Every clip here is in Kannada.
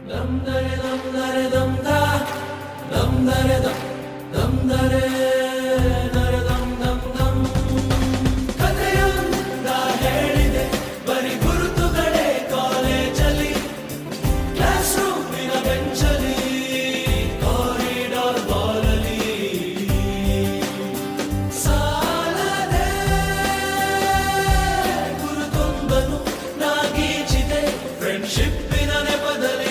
ಫ್ರೆಂಡ್ಶಿಪ್ಪಿನ ನೆಪದಲ್ಲಿ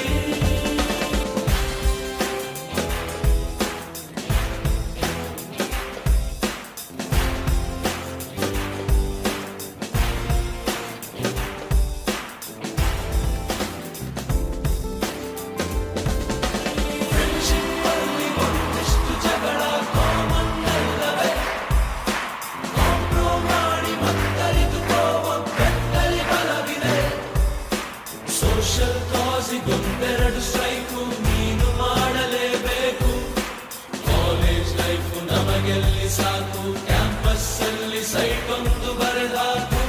ಫ್ರೆಂಡ್ಶಿಪ್ಪಲ್ಲಿ ಒಂದಿಷ್ಟು ಜಗಳ ಕಾಮನ್ ಅಲ್ಲವೇ ಕಾಂಪ್ರೋ ಮಾಡಿ ಮತ್ತರಿದುಕೋವ ಬೆತ್ತಲಿ ಬಲವಿದೆ ಸೋಷಲ್ ಕಾಸಿಗೊಂದೆರಡು ಸ್ಟ್ರೈಕು ನೀನು ಮಾಡಲೇಬೇಕು ಕಾಲೇಜ್ ಲೈಫು ನಮಗೆಲ್ಲಿ ಸಾಕು ಕ್ಯಾಂಪಸ್ ಅಲ್ಲಿ ಸೈಟ್ ಒಂದು ಬರೆದಾಕು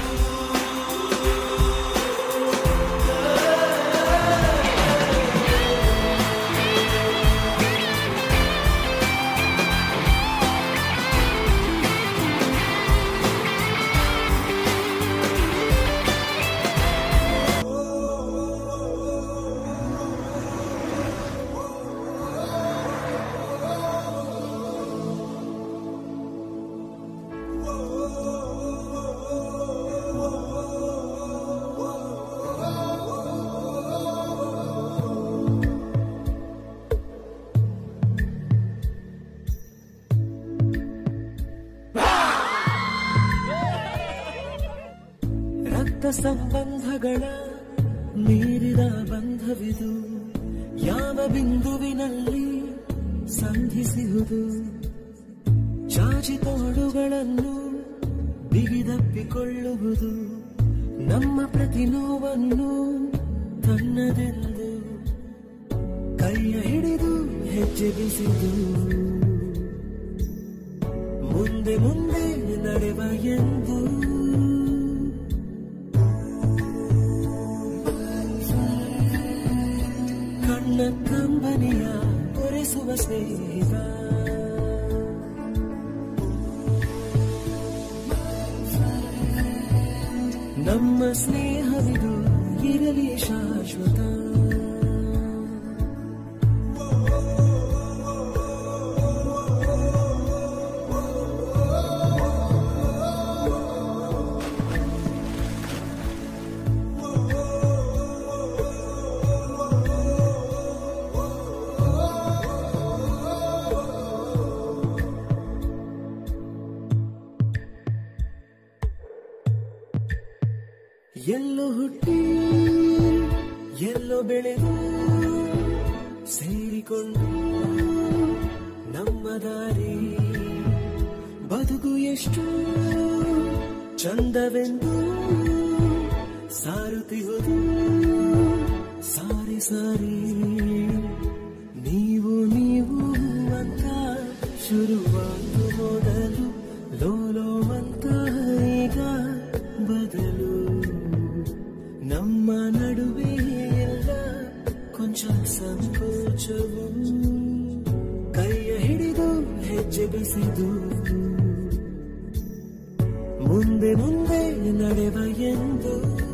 ರಕ್ತ ಸಂಬಂಧಗಳ ಮೀರಿದ ಬಂಧವಿದು ಯಾವ ಬಿಂದುವಿನಲ್ಲಿ ಸಂಧಿಸುವುದು ಚಾಚಿತೋಡುಗಳನ್ನು ಬಿಗಿದಪ್ಪಿಕೊಳ್ಳುವುದು ನಮ್ಮ ಪ್ರತಿ ನೋವನ್ನು ತನ್ನದೆಂದು ಕೈಯ ಹಿಡಿದು ಹೆಜ್ಜೆ ಬಿಸಿದು ಮುಂದೆ ಮುಂದೆ ನಡೆವ ಎಂದು ಕಣ್ಣ ಕಂಬನಿಯ ಒರೆಸುವ ಸ್ನೇಹಿತ ನಮ್ಮ ಸ್ನೇಹವಿದು ಇರಲಿ ಶಾಶ್ವತ ಎಲ್ಲೋ ಹುಟ್ಟಿ ಎಲ್ಲೋ ಬೆಳೆದು ಸೇರಿಕೊಂಡು ನಮ್ಮ ದಾರಿ ಬದುಕು ಎಷ್ಟು ಚಂದವೆಂದು ಸಾರುತ್ತಿಹುದು ಸಾರಿ ಸಾರಿ ನೀವು ನೀವು ಅಂತ ಶುರುವಾದು ಮೊದಲು ಲೋಲೋ ಅಂತ ಈಗ ಬದಲು ನಮ್ಮ ನಡುವೆ ಎಲ್ಲ ಕೊಂಚ ಸಂಕೋಚವು ಕೈಯ ಹಿಡಿದು ಹೆಜ್ಜೆ ಬಿಸಿದು ಮುಂದೆ ಮುಂದೆ ನಡೆವ ಎಂದು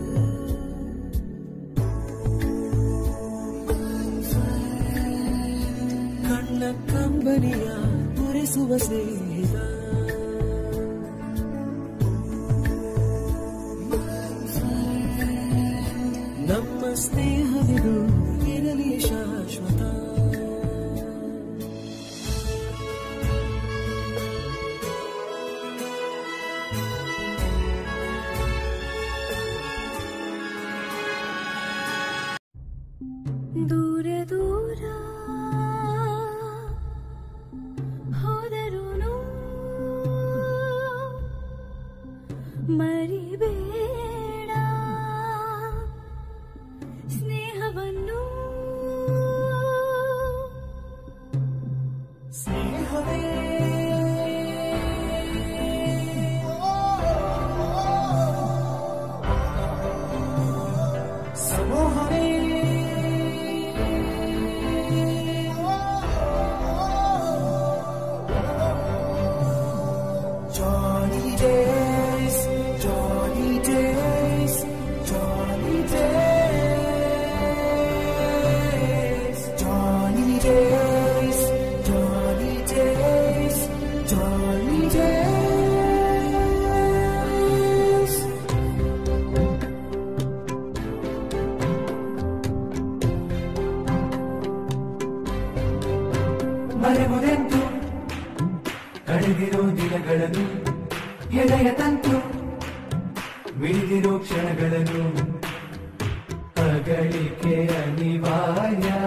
ಕಣ್ಣ ಕಂಬನಿಯ ಮುರಿಸುವ ಸ್ನೇಹಿತ ನಮ್ಮ ಸ್ನೇಹವಿದು ಇರಲಿ ಶಾಶ್ವತ ದೂರ ದೂರ ಹೋದರುನು ಮರಿಬೇಡ ಸ್ನೇಹವನ್ನು ಮರೆವುದೆಂತು ಕಳೆದಿರೋ ದಿನಗಳನ್ನು ಎದೆಯ ತಂತು ಮಿಡಿದಿರೋ ಕ್ಷಣಗಳನ್ನು ಅಗಳಿಕೆ ಅನಿವಾರ್ಯ